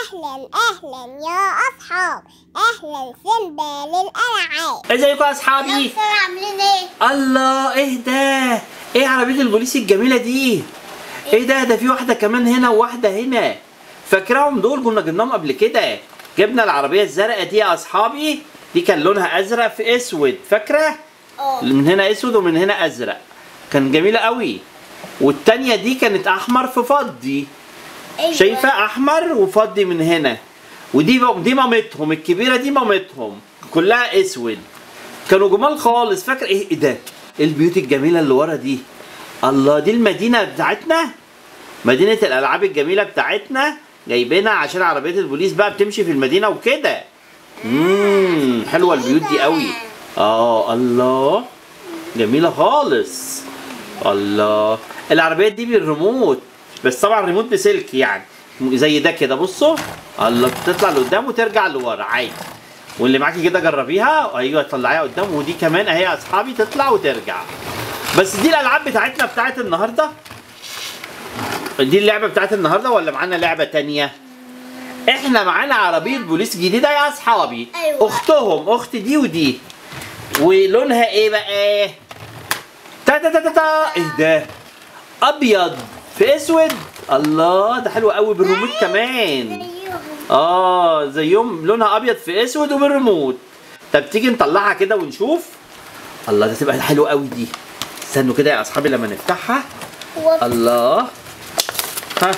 أهلا أهلا يا أصحاب أهلا سيمبا للألعاب ازيكم يا اصحابي نفسنا عاملين إيه؟ الله ايه ده ايه عربيه البوليس الجميله دي ايه ده ده في واحده كمان هنا وواحده هنا فاكراهم دول كنا جبناهم قبل كده جبنا العربيه الزرقاء دي يا اصحابي دي كان لونها ازرق في اسود فاكره أه من هنا اسود ومن هنا ازرق كان جميله قوي والتانية دي كانت احمر في فضي أيوة. شايفه احمر وفضي من هنا ودي دي مامتهم الكبيره دي مامتهم كلها اسود كانوا جمال خالص فاكر ايه إيه ده إيه البيوت الجميله اللي ورا دي الله دي المدينه بتاعتنا مدينه الالعاب الجميله بتاعتنا جايبينها عشان عربيه البوليس بقى بتمشي في المدينه وكده امم حلوه البيوت دي قوي اه الله جميله خالص الله العربيات دي بالريموت بس طبعا الريموت بسلك يعني زي ده كده بصوا الله بتطلع لقدام وترجع لورا عادي واللي معاكي كده جربيها ايوه طلعيها قدام ودي كمان اهي يا اصحابي تطلع وترجع بس دي الالعاب بتاعتنا بتاعت النهارده دي اللعبه بتاعت النهارده ولا معانا لعبه تانية احنا معانا عربيه بوليس جديده يا اصحابي أيوة. اختهم اخت دي ودي ولونها ايه بقى تا تا تا تا, تا. ايه ده ابيض في اسود الله ده حلو قوي بالريموت كمان زيهم. اه زيهم لونها ابيض في اسود وبالريموت طب تيجي نطلعها كده ونشوف الله ده تبقى حلوه قوي دي استنوا كده يا اصحابي لما نفتحها هو الله ها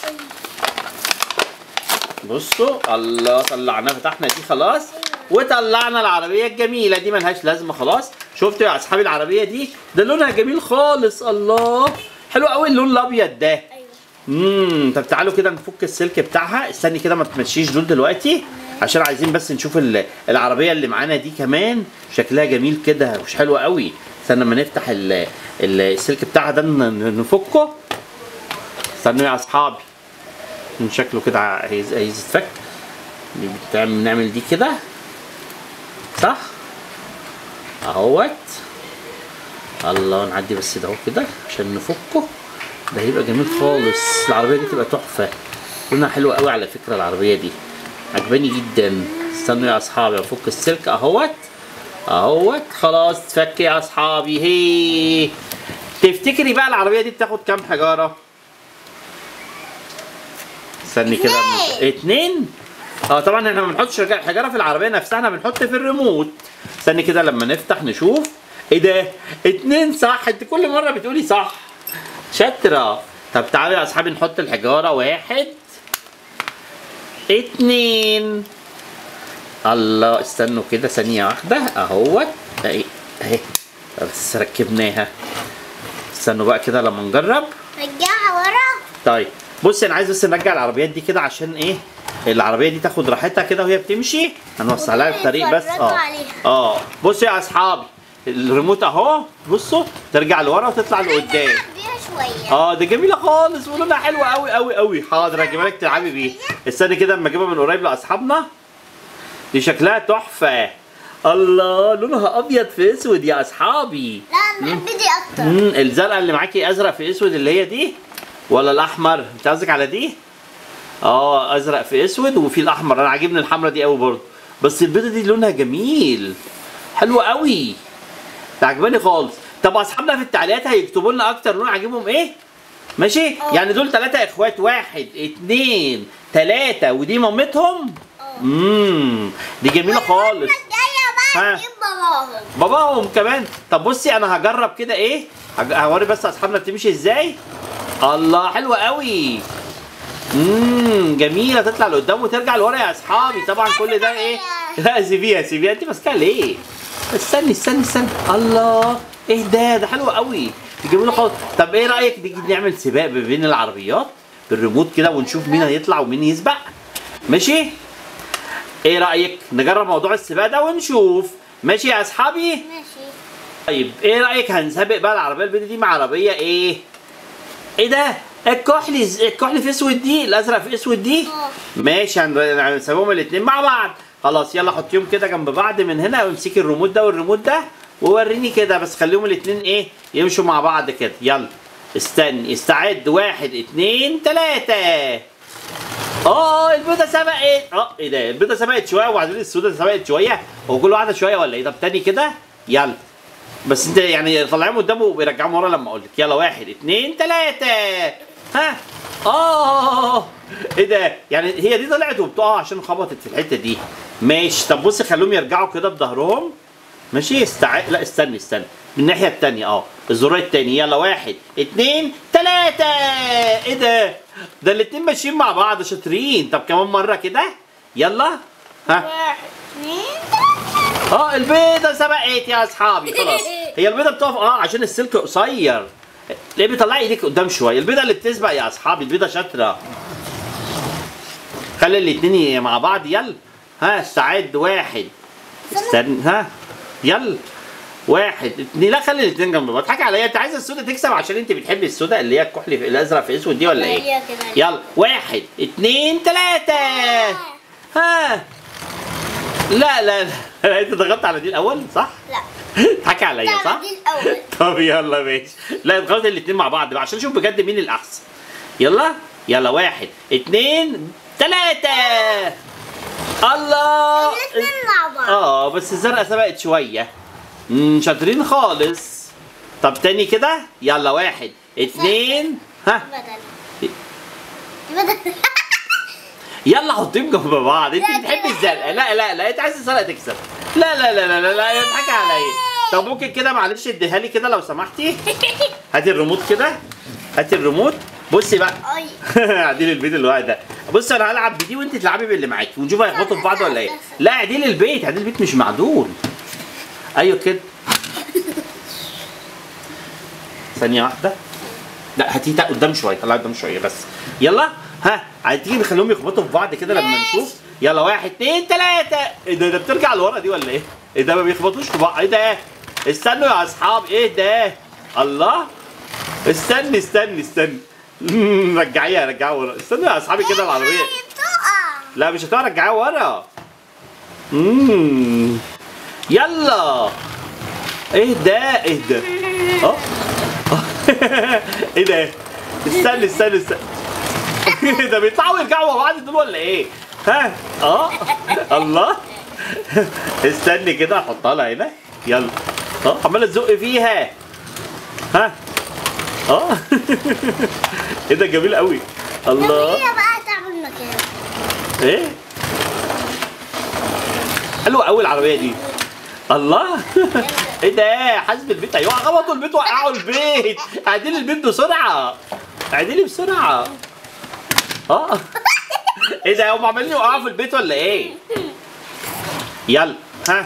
بصوا الله طلعناها فتحنا دي خلاص وطلعنا العربيه الجميله دي ملهاش لازمه خلاص شفتوا يا اصحابي العربيه دي ده لونها جميل خالص الله حلو قوي اللون الابيض ده أيوة. امم طب تعالوا كده نفك السلك بتاعها استني كده ما تمشيش دول دلوقتي عشان عايزين بس نشوف ال- العربيه اللي معانا دي كمان شكلها جميل كده مش حلوه قوي استنى ما نفتح ال- ال- السلك بتاعها ده ن- نفكه استنوا يا اصحابي من شكله كده عايز عايز يتفك دي بتعمل نعمل دي كده صح اهوت الله نعدي بس ده اهو كده عشان نفكه ده هيبقى جميل خالص العربيه دي تبقى تحفه لونها حلو قوي على فكره العربيه دي عجباني جدا استنوا يا اصحابي افك السلك اهوت اهوت خلاص اتفك يا اصحابي هي تفتكري بقى العربيه دي بتاخد كام حجاره استني كده اتنين. اتنين اه طبعا احنا ما بنحطش حجاره في العربيه نفسها احنا بنحط في الريموت استني كده لما نفتح نشوف ايه ده اتنين صح انت كل مره بتقولي صح شاطره طب تعالوا يا اصحابي نحط الحجاره واحد اتنين الله استنوا كده ثانيه واحده اهوت اهي اهي بس ركبناها استنوا بقى كده لما نجرب رجعها ورا طيب بصي انا عايز بس نرجع العربيات دي كده عشان ايه العربيه دي تاخد راحتها كده وهي بتمشي هنوسع لها الطريق بس يتفرجوا اه عليها. اه بصوا يا اصحابي الريموت اهو بصوا ترجع لورا وتطلع لقدام بيها شوية اه دي جميله خالص ولونها حلو قوي قوي قوي حاضر هجيبها لك تلعبي بيه استني كده اما اجيبها من قريب لاصحابنا دي شكلها تحفه الله لونها ابيض في اسود يا اصحابي لا أنا بحب دي أكتر امم الزرقاء اللي معاكي ازرق في اسود اللي هي دي ولا الاحمر انت قصدك على دي اه ازرق في اسود وفي الاحمر انا عاجبني الحمرا دي قوي برضه بس البيضه دي لونها جميل حلوه قوي ده عجباني خالص طب اصحابنا في التعليقات هيكتبوا لنا اكتر لون عاجبهم ايه ماشي اه. يعني دول ثلاثة اخوات واحد اتنين تلاتة ودي مامتهم اه. امم دي جميلة خالص الجاية ها. بقى نجيب باباهم باباهم كمان طب بصي انا هجرب كده ايه هج- هوري بس اصحابنا بتمشي ازاي الله حلوه قوي امم جميله تطلع لقدام وترجع لورا يا اصحابي طبعا كل ده ايه لا سيبيها سيبيها انت ماسكاها ليه استني استني استني الله ايه ده ده حلو قوي دي جميله خالص طب ايه رايك نيجي نعمل سباق ما بين العربيات بالريموت كده ونشوف مين هيطلع ومين يسبق ماشي ايه رايك نجرب موضوع السباق ده ونشوف ماشي يا اصحابي ماشي طيب ايه رايك هنسابق بقى العربيه البيضاء دي مع عربيه ايه ايه ده الكحلي الكحلي في اسود دي الازرق في اسود دي اه. ماشي هن- هنسابقهم الاثنين مع بعض خلاص يلا حطيهم كده جنب بعض من هنا وامسكي الريموت ده والريموت ده ووريني كده بس خليهم الاثنين ايه يمشوا مع بعض كده يلا استني استعد واحد اتنين تلاتة اه البيضه سبقت اه ايه ده البيضه سبقت شويه وبعدين السودا سبقت شويه هو كل واحده شويه ولا ايه طب تاني كده يلا بس انت يعني طلعيهم قدامه وبيرجعهم ورا لما اقول لك يلا واحد اتنين تلاته ها اه ايه ده يعني هي دي طلعت وبتقع عشان خبطت في الحته دي ماشي طب بصي خليهم يرجعوا كده بظهرهم ماشي استع... لا استني استني من الناحيه التانيه اه الزرار التاني يلا واحد اتنين تلاته ايه ده ده الاتنين ماشيين مع بعض شاطرين طب كمان مره كده يلا ها واحد اثنين اه البيضه سبقت يا اصحابي خلاص هي البيضه بتقف اه عشان السلك قصير ليه بيطلعي ايديك قدام شويه البيضه اللي بتسبق يا اصحابي البيضه شاطره خلي الاتنين مع بعض يلا ها استعد واحد استنى ها يلا واحد اتنين لا خلي الاتنين جنب بعض اضحكي عليا انت عايزه السودا تكسب عشان انت بتحبي السودا اللي هي الكحلي في الازرق في اسود دي ولا ايه؟ هي كده. يلا واحد اتنين تلاته ها لا لا لا انت ضغطت على دي الاول صح؟ لا اضحكي عليا صح؟ دي الاول طب يلا ماشي لا ضغطت الاتنين مع بعض بقى عشان نشوف بجد مين الاحسن يلا يلا واحد اتنين تلاته الله الاثنين مع بعض اه بس الزرقاء سبقت شويه امم شاطرين خالص طب تاني كده يلا واحد اتنين ها بدل بدل يلا حطيهم جنب بعض انت لا، بتحبي كده الزرقاء لا لا لا انت عايز الزرقاء تكسب لا لا لا لا لا, لا اضحكي عليا طب ممكن كده معلش اديها لي كده لو سمحتي هاتي الريموت كده هاتي الريموت بصي بقى اي عديل البيت اللي واقع ده بص انا هلعب بدي وانت تلعبي باللي معاكي ونشوف هيخبطوا في بعض ولا ايه لا عديل البيت عديل البيت مش معدول ايوه كده ثانية واحدة لا هاتيه تا- قدام شوية طلع قدام شوية بس يلا ها عايزين نخليهم يخبطوا في بعض كده لما نشوف يلا واحد اتنين تلاتة ايه ده ده بترجع لورا دي ولا ايه؟ ايه ده ما بيخبطوش في بعض ايه ده؟ استنوا يا اصحاب ايه ده؟ الله استني استني استني مم، رجعيها رجعيها ورا استنوا يا اصحابي كده العربية بتقع لا مش هتعرف رجعيها ورا امم يلا ايه ده ايه ده اه ايه ده استنى استنى استنى ايه ده بيطلعوا يرجعوا مع بعض دول ولا ايه ها اه الله استني كده احطها لها هنا يلا اه عماله تزق فيها ها اه ايه ده جميل قوي طب الله هي بقى تعمل مكان ايه حلوه قوي العربيه دي الله ايه ده حاسب البيت ايوه خبطوا البيت وقعوا البيت اعدلي البيت بسرعه اعدلي بسرعه اه ايه ده هم عمالين يوقعوا في البيت ولا ايه يلا ها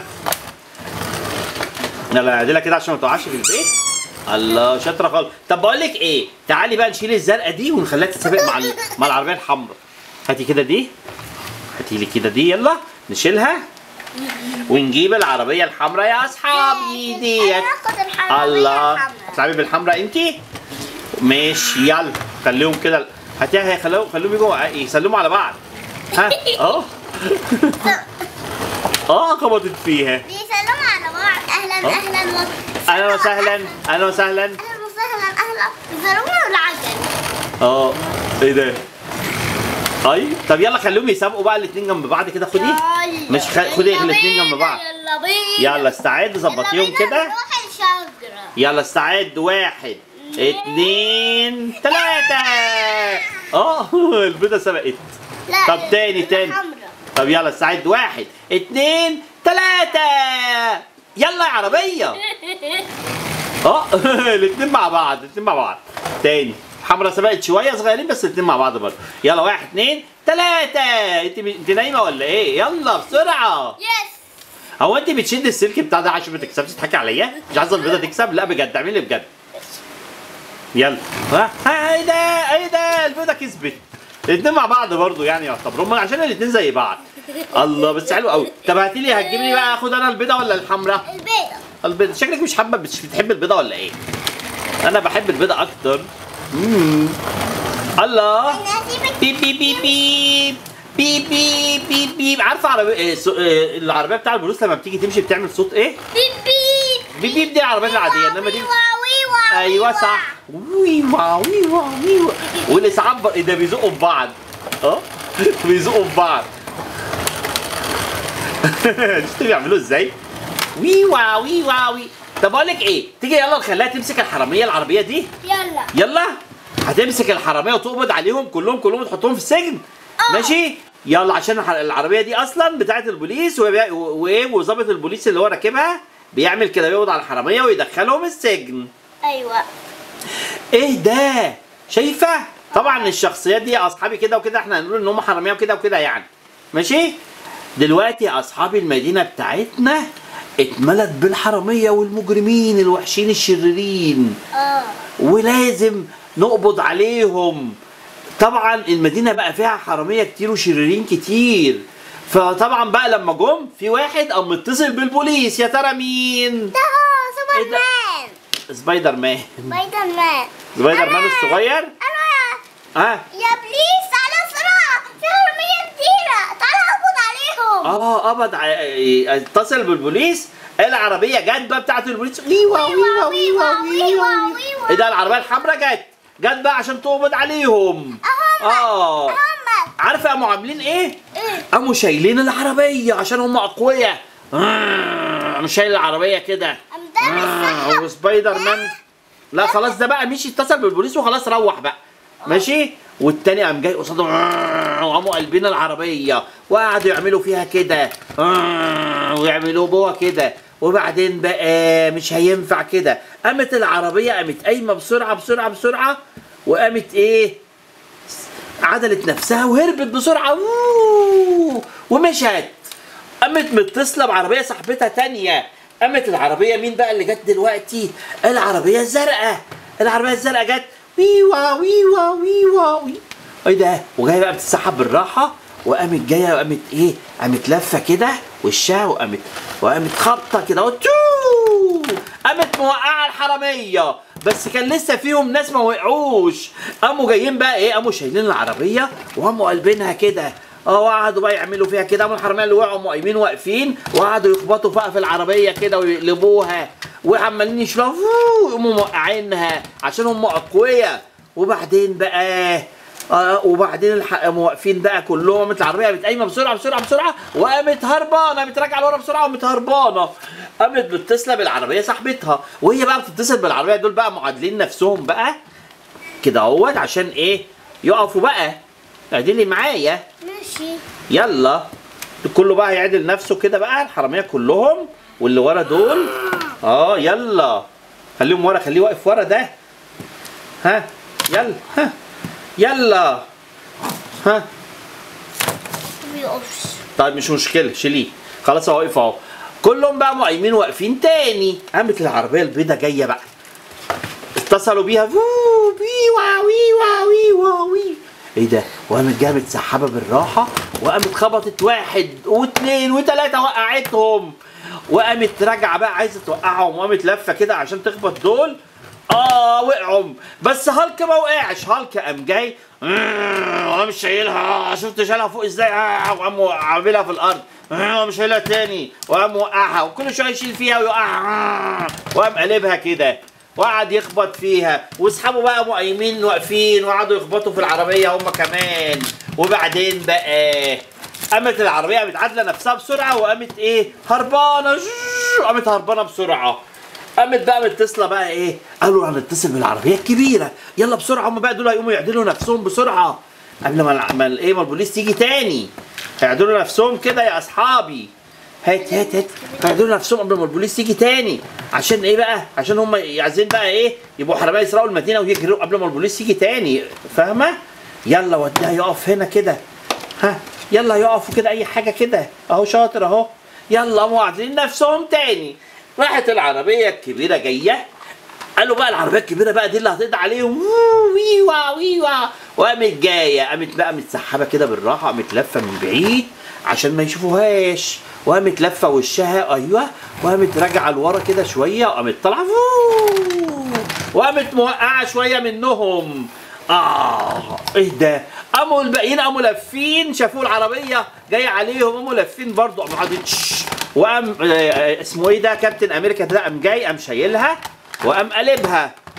يلا اعدلها كده عشان ما تقعش في البيت الله شاطره خالص طب بقول لك ايه تعالي بقى نشيل الزرقاء دي ونخليها تتسابق مع ال- مع العربيه الحمراء هاتي كده دي هاتي لي كده دي يلا نشيلها ونجيب العربيه الحمراء يا اصحابي ديت انا هاخد الحرامية الله الحمراء. تلعبي بالحمراء انت ماشي يلا خليهم كده هاتيها هي خليهم خليهم يجوا يسلموا على بعض ها اه اه خبطت فيها بيسلموا على بعض اهلا أه. اهلا و... اهلا وسهلا اهلا وسهلا اهلا وسهلا اهلا بيسلموا العجل اه ايه ده اي طب يلا خليهم يسابقوا بقى الاثنين جنب بعض كده خدي يلا. مش خ- خدي يلا الاتنين جنب بينا، بعض. يلا بينا يلا استعد ظبطيهم يلا بينا كده نروح الشجرة يلا استعد واحد اتنين تلاتة اه البيضة سبقت لا طب تاني تاني الحمراء. طب يلا استعد واحد اتنين تلاتة يلا يا عربية اه الاتنين مع بعض الاتنين مع بعض تاني الحمرا سبقت شوية صغيرين بس الاتنين مع بعض برضه يلا واحد اتنين تلاتة انت انت نايمة ولا ايه؟ يلا بسرعة يس هو انت بتشد السلك بتاع ده عشان ما تكسبش تضحكي عليا؟ مش عايزة البيضة تكسب؟ لا بجد اعملي بجد يلا ها ها ايه ده ايه ده البيضة كسبت الاتنين مع بعض برضو يعني يعتبروا هم عشان الاتنين زي بعض الله بس حلو قوي طب هاتي لي هتجيب لي بقى اخد انا البيضة ولا الحمراء؟ البيضة البيضة شكلك مش حابة مش بتحب البيضة ولا ايه؟ انا بحب البيضة اكتر امم الله انا هسيبك بيب بيب بيب بيب بيب بيب بيب بيب عارفه عربية إيه سو- إيه العربية بتاع البوليس لما بتيجي تمشي بتعمل صوت ايه؟ بيب بيب بيب بيب دي العربيات العادية انما دي وي وي وي ايوه صح وي واو وي واو وي واو والاسعاف بر- ايه ده بيزقوا في بعض اه بيزقوا في بعض شفت بيعملوا ازاي؟ وي وا وي وا وي طب اقول لك ايه؟ تيجي يلا نخليها تمسك الحراميه العربيه دي يلا يلا هتمسك الحراميه وتقبض عليهم كلهم كلهم وتحطهم في السجن آه. ماشي يلا عشان الح- العربيه دي اصلا بتاعت البوليس وبي- و- وايه وظابط البوليس اللي هو راكبها بيعمل كده بيقبض على الحراميه ويدخلهم السجن ايوه ايه ده شايفه طبعا الشخصيات دي يا اصحابي كده وكده احنا هنقول ان هم حراميه وكده وكده يعني ماشي دلوقتي يا اصحابي المدينه بتاعتنا اتملت بالحراميه والمجرمين الوحشين الشريرين اه ولازم نقبض عليهم طبعا المدينه بقى فيها حراميه كتير وشريرين كتير فطبعا بقى لما جم في واحد قام متصل بالبوليس يا ترى مين ده هو سوبر إيه ده؟ مان سبايدر مان سبايدر مان سبايدر مان أنا- الصغير انا ها يا بليز تعالى بسرعه في حراميه كتيره تعالى اقبض عليهم اه قبض ع- اتصل بالبوليس العربيه جت بقى بتاعت البوليس ويوا ويوا ويوا ويوا ايه ده العربيه الحمراء جت جت بقى عشان تقبض عليهم اه هم عارفه قاموا عاملين ايه ايه قاموا شايلين العربيه عشان هم اقوياء آه، قام شايل العربيه كده قام ده آه، بالصحة. وسبايدر مان لا خلاص ده بقى مشي اتصل بالبوليس وخلاص روح بقى ماشي والتاني قام جاي قصاده آه، وقاموا قلبين العربيه وقعدوا يعملوا فيها كده آه، ويعملوا جوه كده وبعدين بقى مش هينفع كده قامت العربيه قامت قايمه بسرعه بسرعه بسرعه وقامت ايه عدلت نفسها وهربت بسرعه أوه، ومشت قامت متصله بعربيه صاحبتها تانية قامت العربيه مين بقى اللي جت دلوقتي العربيه الزرقاء العربيه الزرقاء جت ويوا ويوا ويوا وي ايه ده وجايه بقى بتتسحب بالراحه وقامت جايه وقامت ايه قامت لفه كده وشها وقامت وقامت خابطه كده وتشو قامت موقعه الحراميه بس كان لسه فيهم ناس ما وقعوش قاموا جايين بقى ايه قاموا شايلين العربيه وقاموا قلبينها كده اه وقعدوا بقى يعملوا فيها كده قاموا الحراميه اللي وقعوا قايمين واقفين وقعدوا يخبطوا بقى في العربيه كده ويقلبوها وعمالين يشيلوها فوو، يقوموا موقعينها عشان هم اقوياء وبعدين بقى آه وبعدين الح- قاموا واقفين بقى كلهم قامت العربيه قامت قايمه بسرعه بسرعه بسرعه وقامت هربانه قامت راجعه لورا بسرعه وقامت هربانه قامت متصله بالعربيه صاحبتها وهي بقى بتتصل بالعربيه دول بقى معادلين نفسهم بقى كده اهوت عشان ايه يقفوا بقى اعدلي معايا ماشي يلا كله بقى يعدل نفسه كده بقى الحراميه كلهم واللي ورا دول اه يلا خليهم ورا خليه واقف ورا ده ها يلا ها يلا ها بيقفش طيب مش مشكله شيليه خلاص هو واقف اهو كلهم بقى قايمين واقفين تاني قامت العربيه البيضه جايه بقى اتصلوا بيها فو ويوا ويوا ويوا وي ايه ده وقامت جايه متسحبه بالراحه وقامت خبطت واحد واثنين وثلاثه وقعتهم وقامت راجعه بقى عايزه توقعهم وقامت لفه كده عشان تخبط دول اه وقعوا بس هالك ما وقعش هالك قام جاي آه، وقام شايلها شفت شايلها فوق ازاي آه، وقام عاملها في الارض آه، وقام شايلها تاني وقام وقعها وكل شويه يشيل فيها ويوقعها آه، وقام قلبها كده وقعد يخبط فيها واصحابه بقى قاموا قايمين واقفين وقعدوا يخبطوا في العربيه هم كمان وبعدين بقى قامت العربيه قامت عادله نفسها بسرعه وقامت ايه هربانه زوو، قامت هربانه بسرعه قامت بقى متصله بقى ايه قالوا هنتصل بالعربيه الكبيره يلا بسرعه هم بقى دول هيقوموا يعدلوا نفسهم بسرعه قبل ما الع- ما ال- ايه ما البوليس تيجي تاني اعدلوا نفسهم كده يا اصحابي هات هات هات اعدلوا نفسهم قبل ما البوليس تيجي تاني عشان ايه بقى عشان هم عايزين بقى ايه يبقوا حراميه يسرقوا المدينه ويجروا قبل ما البوليس يجي تاني فاهمه يلا وديها يقف هنا كده ها يلا يقفوا كده اي حاجه كده اهو شاطر اهو يلا قاموا عادلين نفسهم تاني راحت العربيه الكبيره جايه قالوا بقى العربيه الكبيره بقى دي اللي هتقضي عليهم ووو، ويوا ويوا وقامت جايه قامت بقى متسحبه كده بالراحه قامت لفه من بعيد عشان ما يشوفوهاش وقامت لفه وشها ايوه وقامت راجعه لورا كده شويه وقامت طالعه فوو، وقامت موقعه شويه منهم اه ايه ده قاموا الباقيين قاموا لافين شافوا العربيه جايه عليهم قاموا لافين برضه قاموا قاعدين تش. وقام آه، آه، اسمه ايه ده كابتن امريكا ده قام جاي قام شايلها وقام قلبها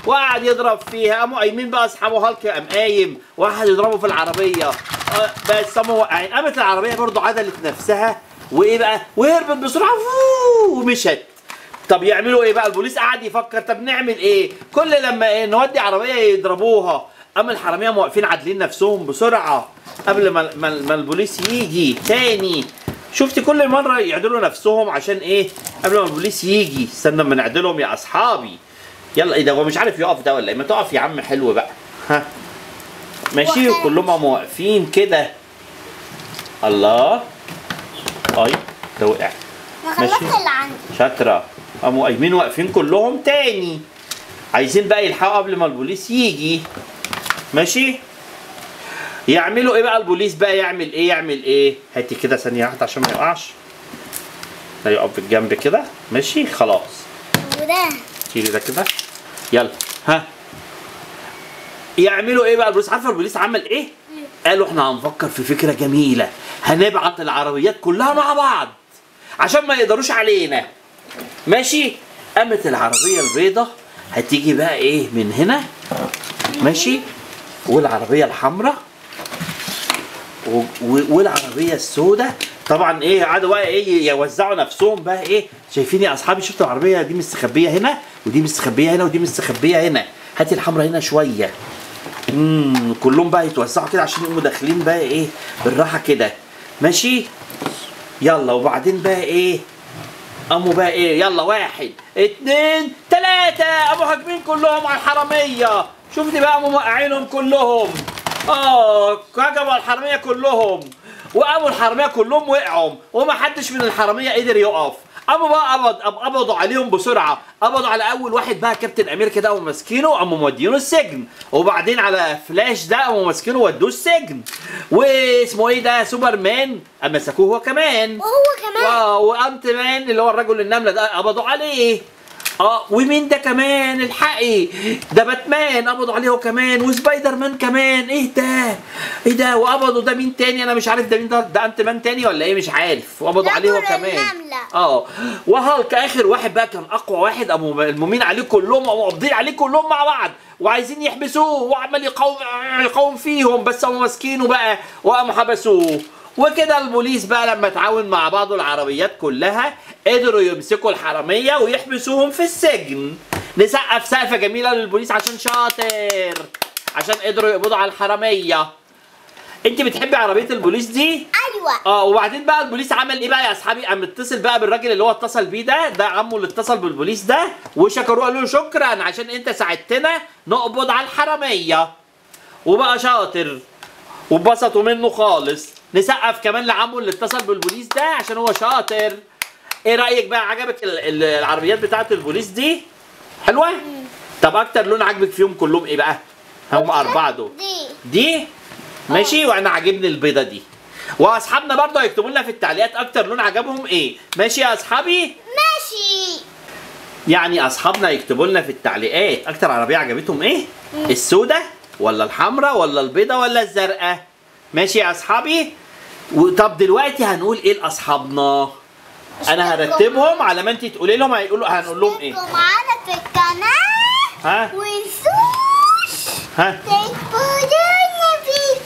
وقعد يضرب فيها قاموا قايمين بقى اصحابه هالك قام قايم واحد يضربه في العربيه آه، بس قاموا واقعين قامت العربيه برضو عدلت نفسها وايه بقى وهربت بسرعه فوو، ومشت طب يعملوا ايه بقى البوليس قعد يفكر طب نعمل ايه كل لما إيه نودي عربيه يضربوها اما الحراميه واقفين عادلين نفسهم بسرعه قبل ما ما ما البوليس يجي تاني شفت كل مره يعدلوا نفسهم عشان ايه قبل ما البوليس يجي استنى اما نعدلهم يا اصحابي يلا ايه ده هو مش عارف يقف ده ولا ايه ما تقف يا عم حلو بقى ها ماشي وخارج. وكلهم قاموا واقفين كده الله اي ده وقع ما خلصت ماشي. اللي عندي شاطرة قاموا قايمين واقفين كلهم تاني عايزين بقى يلحقوا قبل ما البوليس يجي ماشي يعملوا ايه بقى البوليس بقى يعمل ايه يعمل ايه هاتي كده ثانية واحدة عشان ما يقعش ده يقف في الجنب كده ماشي خلاص وده شيلي ده كده يلا ها يعملوا ايه بقى البوليس عارفه البوليس عمل ايه قالوا احنا هنفكر في فكره جميله هنبعت العربيات كلها مع بعض عشان ما يقدروش علينا ماشي قامت العربيه البيضة هتيجي بقى ايه من هنا ماشي والعربيه الحمراء و- و- والعربيه السوداء طبعا ايه قعدوا بقى ايه يوزعوا نفسهم بقى ايه شايفين يا اصحابي شفتوا العربيه دي مستخبيه هنا ودي مستخبيه هنا ودي مستخبيه هنا هاتي الحمراء هنا شويه امم كلهم بقى يتوزعوا كده عشان يقوموا داخلين بقى ايه بالراحه كده ماشي يلا وبعدين بقى ايه قاموا بقى ايه يلا واحد اتنين تلاتة قاموا هاجمين كلهم على الحرامية شفتي بقى قاموا موقعينهم كلهم اه هجموا على الحرامية كلهم وقاموا الحرامية كلهم وقعوا وما حدش من الحرامية قدر يقف قاموا بقى قبض قب- قبضوا عليهم بسرعة قبضوا على أول واحد بقى كابتن أمير كده قاموا ماسكينه قاموا مودينه السجن وبعدين على فلاش ده قاموا ماسكينه ودوه السجن واسمه ايه ده سوبرمان قام مسكوه هو كمان وهو كمان اه وانت مان اللي هو الرجل النمله ده قبضوا عليه اه ومين ده كمان الحقي ده باتمان قبضوا عليه هو كمان وسبايدر مان كمان ايه ده ايه ده وقبضوا ده مين تاني انا مش عارف ده مين ده ده انت مان تاني ولا ايه مش عارف وقبضوا عليه هو رجل كمان النملة. اه وهالك اخر واحد بقى كان اقوى واحد قاموا ملمومين عليه كلهم قاموا قابضين عليه كلهم مع بعض وعايزين يحبسوه وعمال يقاوم يقاوم فيهم بس قاموا ماسكينه بقى وقاموا حبسوه وكده البوليس بقى لما تعاون مع بعض العربيات كلها قدروا يمسكوا الحراميه ويحبسوهم في السجن نسقف سقفه جميله للبوليس عشان شاطر عشان قدروا يقبضوا على الحراميه انت بتحبي عربيه البوليس دي ايوه اه وبعدين بقى البوليس عمل ايه بقى يا اصحابي قام اتصل بقى بالراجل اللي هو اتصل بيه ده ده عمه اللي اتصل بالبوليس ده وشكروه قالوا له شكرا عشان انت ساعدتنا نقبض على الحراميه وبقى شاطر واتبسطوا منه خالص نسقف كمان لعمه اللي اتصل بالبوليس ده عشان هو شاطر ايه رايك بقى عجبك ال- ال- العربيات بتاعت البوليس دي حلوه طب اكتر لون عجبك فيهم كلهم ايه بقى هم اربعه دول دي دي ماشي وانا عاجبني البيضه دي واصحابنا برضه هيكتبوا لنا في التعليقات اكتر لون عجبهم ايه ماشي يا اصحابي ماشي يعني اصحابنا يكتبوا لنا في التعليقات اكتر عربيه عجبتهم ايه السوداء ولا الحمراء ولا البيضه ولا الزرقاء ماشي يا اصحابي وطب دلوقتي هنقول ايه لاصحابنا انا هرتبهم على ما انت تقولي لهم هيقولوا هنقول لهم ايه اشتركوا معانا في القناة ها وانسوش ها تكتبوا لنا في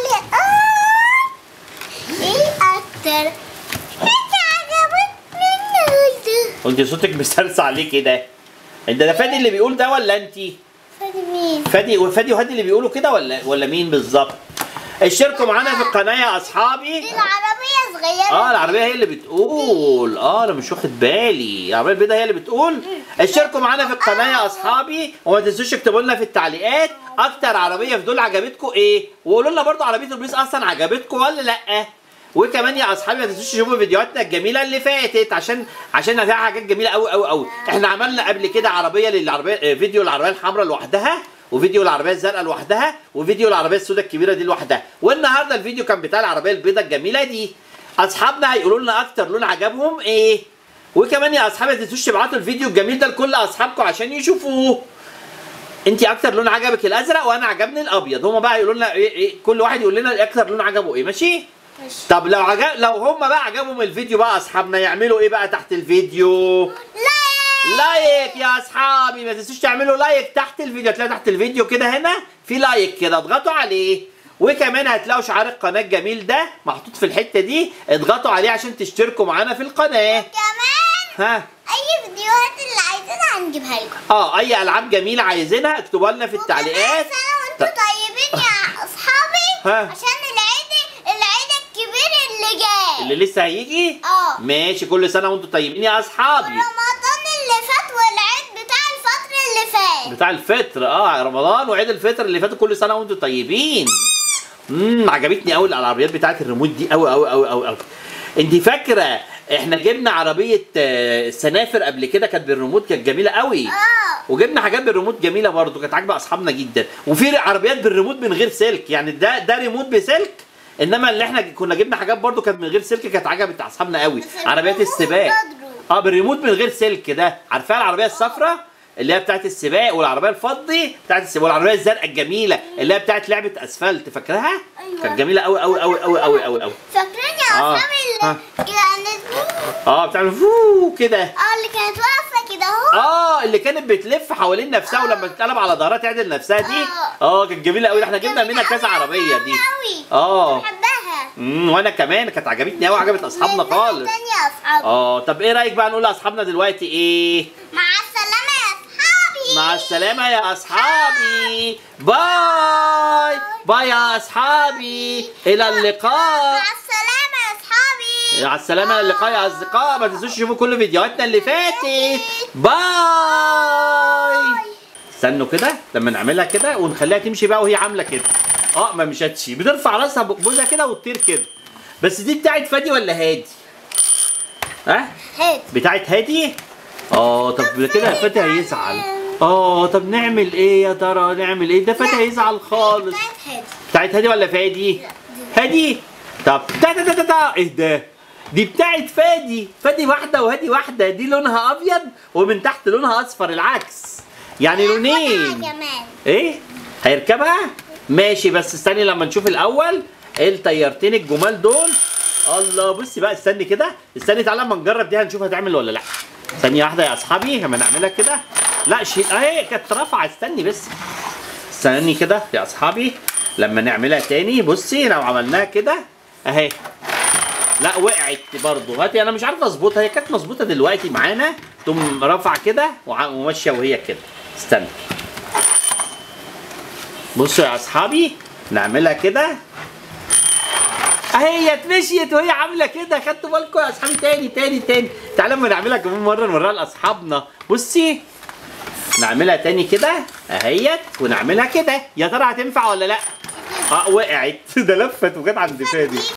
التعليقات ايه اكتر حاجة عجبتني النهاردة وانت صوتك مسرسع ليه كده انت ده فادي اللي بيقول ده ولا انت فادي مين؟ فادي وفادي وهادي اللي بيقولوا كده ولا ولا مين بالظبط اشتركوا معانا في القناه يا اصحابي دي العربية صغيرة اه العربيه هي اللي بتقول اه انا مش واخد بالي العربيه البيضاء هي اللي بتقول اشتركوا معانا في القناه يا اصحابي وما تنسوش تكتبوا لنا في التعليقات اكتر عربيه في دول عجبتكم ايه وقولوا لنا برضو عربيه البوليس اصلا عجبتكم ولا لا وكمان يا اصحابي ما تنسوش تشوفوا فيديوهاتنا الجميله اللي فاتت عشان عشان فيها حاجات جميله قوي قوي قوي احنا عملنا قبل كده عربيه للعربيه آه، فيديو العربيه الحمراء لوحدها وفيديو العربيه الزرقاء لوحدها وفيديو العربيه السوداء الكبيره دي لوحدها والنهارده الفيديو كان بتاع العربيه البيضاء الجميله دي اصحابنا هيقولوا لنا اكتر لون عجبهم ايه وكمان يا اصحابي ما تنسوش تبعتوا الفيديو الجميل ده لكل اصحابكم عشان يشوفوه انت اكتر لون عجبك الازرق وانا عجبني الابيض هما بقى يقولوا لنا ايه, إيه كل واحد يقول لنا اكتر لون عجبه ايه ماشي ماشي طب لو عجب لو هما بقى عجبهم الفيديو بقى اصحابنا يعملوا ايه بقى تحت الفيديو لا لايك يا اصحابي ما تنسوش تعملوا لايك تحت الفيديو هتلاقوا تحت الفيديو كده هنا في لايك كده اضغطوا عليه وكمان هتلاقوا شعار القناه الجميل ده محطوط في الحته دي اضغطوا عليه عشان تشتركوا معانا في القناه كمان ها اي فيديوهات اللي عايزينها هنجيبها لكم اه اي العاب جميله عايزينها اكتبوا لنا في التعليقات وكمان سنة وانتوا طيبين يا اصحابي ها. عشان العيد العيد الكبير اللي جاي اللي لسه هيجي اه ماشي كل سنه وانتم طيبين يا اصحابي رمضان اللي فات والعيد بتاع الفترة اللي فات بتاع الفطر اه رمضان وعيد الفطر اللي فاتوا كل سنه وانتم طيبين امم عجبتني قوي العربيات بتاعت الريموت دي قوي قوي قوي قوي قوي انت فاكره احنا جبنا عربيه آه، سنافر قبل كده كانت بالريموت كانت جميله قوي اه وجبنا حاجات بالريموت جميله برضو كانت عاجبه اصحابنا جدا وفي عربيات بالريموت من غير سلك يعني ده ده ريموت بسلك انما اللي احنا كنا جبنا حاجات برضو كانت من غير سلك كانت عجبت اصحابنا قوي بس عربيات الريموت السباق بدرو. اه بالريموت من غير سلك ده عارفاها العربيه الصفراء اللي هي بتاعت السباق والعربيه الفضي بتاعت السباق والعربيه الزرقاء الجميله اللي هي بتاعت لعبه اسفلت فاكراها أيوة. كانت جميله قوي قوي قوي قوي قوي قوي قوي فاكرين يا آه. اصحابي ها. اللي كانت اه بتعمل فو كده اه اللي كانت واقفة كده اهو اه اللي كانت بتلف حوالين نفسها ولما تتقلب على ظهرها تعدل نفسها دي اه كانت جميله قوي احنا جبنا منها كذا عربيه دي قوي اه بحبها امم وانا كمان كانت عجبتني قوي عجبت اصحابنا من ناحية خالص تانية يا اصحابي اه طب ايه رايك بقى نقول لاصحابنا دلوقتي ايه مع السلامة يا اصحابي مع السلامة يا أصحابي باي باي يا أصحابي إلى اللقاء مع السلامة يا اصحابي مع السلامة إلى اللقاء يا أصدقاء ما تنسوش تشوفوا كل فيديوهاتنا اللي فاتت باي استنوا كده لما نعملها كده ونخليها تمشي بقى وهي عاملة كده اه ما مشتش بترفع راسها بقبوزها كده وتطير كده بس دي بتاعت فادي ولا هادي؟ ها؟ هات بتاعت هادي اه طب كده فادي هيزعل اه طب نعمل ايه يا ترى نعمل ايه ده فادي هيزعل خالص بتاعت هات بتاعت هادي ولا فادي هادي طب تا تا تا تا تا ايه ده دي بتاعت فادي فادي واحدة وهادي واحدة دي لونها أبيض ومن تحت لونها أصفر العكس يعني لونين كمان ايه هيركبها ماشي بس استني لما نشوف الاول ايه الطيارتين الجمال دول الله بصي بقى استني كده استني تعالى اما نجرب دي هنشوف هتعمل ولا لا ثانيه واحده يا اصحابي لما نعملها كده لا شيء اهي كانت رافعه استني بس استني كده يا اصحابي لما نعملها تاني بصي لو عملناها كده اهي لا وقعت برضه هاتي انا مش عارف اظبطها هي كانت مظبوطه دلوقتي معانا تقوم رافعه كده وع- وماشيه وهي كده استنى بصوا يا اصحابي نعملها كده اهي اتمشيت وهي عامله كده خدتوا بالكم يا اصحابي تاني تاني تاني تعالى اما نعملها كمان مره نوريها لاصحابنا بصي نعملها تاني كده اهيت ونعملها كده يا ترى هتنفع ولا لا اه وقعت ده لفت وجت عند فادي دي